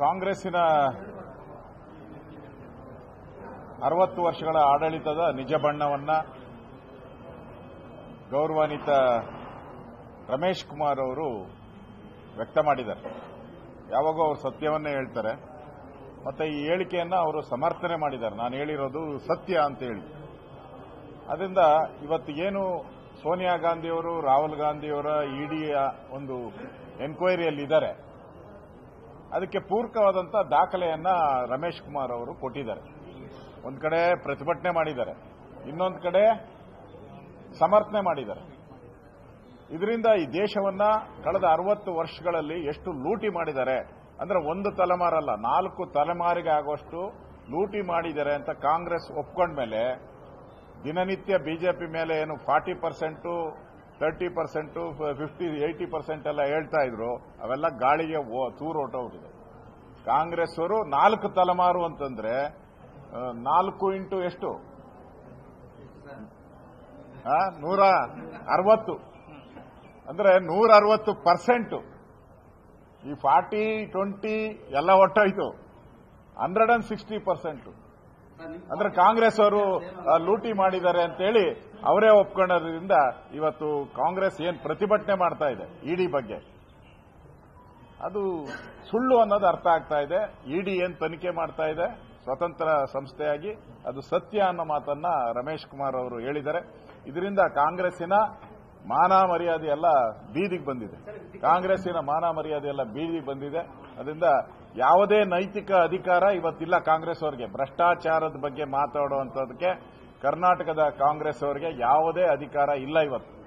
ಕಾಂಗ್ರೆಸ್ಸಿನ ಅರವತ್ತು ವರ್ಷಗಳ ಆಡಳಿತದ ನಿಜ ಬಣ್ಣವನ್ನ ಗೌರವಾನ್ವಿತ ರಮೇಶ್ ಕುಮಾರ್ ಅವರು ವ್ಯಕ್ತ ಮಾಡಿದ್ದಾರೆ ಯಾವಾಗೋ ಅವರು ಸತ್ಯವನ್ನೇ ಹೇಳ್ತಾರೆ ಮತ್ತೆ ಈ ಹೇಳಿಕೆಯನ್ನ ಅವರು ಸಮರ್ಥನೆ ಮಾಡಿದ್ದಾರೆ ನಾನು ಹೇಳಿರೋದು ಸತ್ಯ ಅಂತ ಹೇಳಿ ಅದರಿಂದ ಇವತ್ತು ಏನು ಸೋನಿಯಾ ಗಾಂಧಿಯವರು ರಾಹುಲ್ ಗಾಂಧಿಯವರ ಇಡಿಯ ಒಂದು ಎನ್ಕ್ವೈರಿಯಲ್ಲಿ ಇದ್ದಾರೆ ಅದಕ್ಕೆ ಪೂರಕವಾದಂತ ದಾಖಲೆಯನ್ನ ರಮೇಶ್ ಕುಮಾರ್ ಅವರು ಕೊಟ್ಟಿದ್ದಾರೆ ಒಂದ್ ಕಡೆ ಪ್ರತಿಭಟನೆ ಮಾಡಿದ್ದಾರೆ ಇನ್ನೊಂದು ಕಡೆ ಸಮರ್ಥನೆ ಮಾಡಿದ್ದಾರೆ ಇದರಿಂದ ಈ ದೇಶವನ್ನ ಕಳೆದ ಅರವತ್ತು ವರ್ಷಗಳಲ್ಲಿ ಎಷ್ಟು ಲೂಟಿ ಮಾಡಿದ್ದಾರೆ ಅಂದ್ರೆ ಒಂದು ತಲೆಮಾರಲ್ಲ ನಾಲ್ಕು ತಲೆಮಾರಿಗೆ ಆಗುವಷ್ಟು ಲೂಟಿ ಮಾಡಿದ್ದಾರೆ ಅಂತ ಕಾಂಗ್ರೆಸ್ ಒಪ್ಕೊಂಡ್ಮೇಲೆ ದಿನನಿತ್ಯ ಬಿಜೆಪಿ ಮೇಲೆ ಏನು forty percent thirty percent fifty eighty percent ಎಲ್ಲ ಹೇಳ್ತಾ ಇದ್ರು ಅವೆಲ್ಲ ಗಾಳಿಗೆ ತೂರು ಹೊಟ್ಟೋಗಿದೆ ಕಾಂಗ್ರೆಸ್ ಅವರು ನಾಲ್ಕು ತಲೆಮಾರು ಅಂತಂದ್ರೆ ಆ, ನಾಲ್ಕು ಇಂಟು ಎಷ್ಟು ಆ, ನೂರ ಅರವತ್ತು ಅಂದ್ರೆ ನೂರ ಅರವತ್ತು ಪರ್ಸೆಂಟ್ ಈ ಫಾರ್ಟಿ ಟ್ವೆಂಟಿ ಎಲ್ಲ ಒಟ್ಟಾಯ್ತು ಹಂಡ್ರೆಡ್ ಅಂಡ್ ಸಿಕ್ಸ್ಟಿ ಪರ್ಸೆಂಟ್ ಅಂದ್ರೆ ಕಾಂಗ್ರೆಸ್ ಅವರು ಆ, ಲೂಟಿ ಮಾಡಿದ್ದಾರೆ ಅಂತೇಳಿ ಅವರೇ ಒಪ್ಕೊಳ್ಳೋದ್ರಿಂದ ಇವತ್ತು ಕಾಂಗ್ರೆಸ್ ಏನ್ ಪ್ರತಿಭಟನೆ ಮಾಡ್ತಾ ಇದೆ ಇಡಿ ಬಗ್ಗೆ ಅದು ಸುಳ್ಳು ಅನ್ನೋದು ಅರ್ಥ ಆಗ್ತಾ ಇದೆ ಇಡಿ ಏನ್ ತನಿಖೆ ಮಾಡ್ತಾ ಇದೆ ಸ್ವತಂತ್ರ ಸಂಸ್ಥೆಯಾಗಿ ಅದು ಸತ್ಯ ಅನ್ನೋ ಮಾತನ್ನ ರಮೇಶ್ ಕುಮಾರ್ ಅವರು ಹೇಳಿದ್ದಾರೆ ಇದರಿಂದ ಕಾಂಗ್ರೆಸ್ಸಿನ ಮಾನ ಮರ್ಯಾದೆ ಎಲ್ಲ ಬೀದಿಗೆ ಬಂದಿದೆ ಕಾಂಗ್ರೆಸ್ಸಿನ ಮಾನ ಮರ್ಯಾದೆ ಎಲ್ಲ ಬೀದಿಗೆ ಬಂದಿದೆ ಅದರಿಂದ ಯಾವುದೇ ನೈತಿಕ ಅಧಿಕಾರ ಇವತ್ತಿಲ್ಲ ಕಾಂಗ್ರೆಸ್ ಅವರಿಗೆ ಭ್ರಷ್ಟಾಚಾರದ ಬಗ್ಗೆ ಮಾತಾಡುವಂತದಕ್ಕೆ ಕರ್ನಾಟಕದ ಕಾಂಗ್ರೆಸ್ ಅವರಿಗೆ ಯಾವುದೇ ಅಧಿಕಾರ ಇಲ್ಲ ಇವತ್ತು